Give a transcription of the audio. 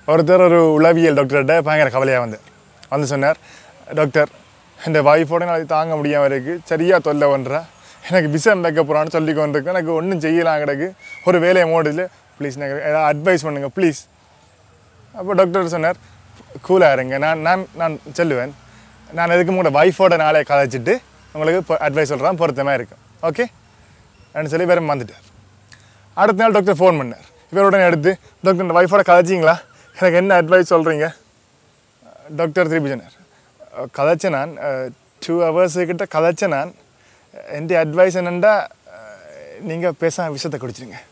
ஒருத்தர் ஒரு உளவியல் டாக்டர்கிட்ட பயங்கர கவலையாக வந்து வந்து சொன்னார் டாக்டர் இந்த வாய்ஃபோட நான் தாங்க முடியாமல் இருக்குது சரியாக தொல்லை பண்ணுறேன் எனக்கு பிசம் வைக்க போகிறான்னு சொல்லி கொண்டிருக்கேன் எனக்கு ஒன்றும் செய்யலாம் கிடக்கு ஒரு வேலையை மோடுதில் ப்ளீஸ் எனக்கு ஏதாவது அட்வைஸ் பண்ணுங்கள் ப்ளீஸ் அப்போ டாக்டர் சொன்னார் கூலாக இருங்க நான் நான் நான் சொல்லுவேன் நான் எதுக்கு உங்களோட ஒய்ஃபோட நாளே கதைச்சிட்டு உங்களுக்கு அட்வைஸ் சொல்கிறேன் பொருத்தமாக இருக்கும் ஓகே அப்படின்னு சொல்லி வேறு வந்துட்டார் அடுத்த நாள் டாக்டர் ஃபோன் பண்ணார் இவர் உடனே எடுத்து டாக்டர் இந்த ஒய்ஃபோட கதைச்சிங்களா எனக்கு என்ன அட்வைஸ் சொல்கிறீங்க டாக்டர் திருப்பி சொன்னார் அஹ் கதைச்ச நான் டூ ஹவர்ஸு கிட்ட கதைச்ச நான் என் அட்வைஸ் என்னென்னா நீங்கள் பேசாம விஷயத்தை குடிச்சிருங்க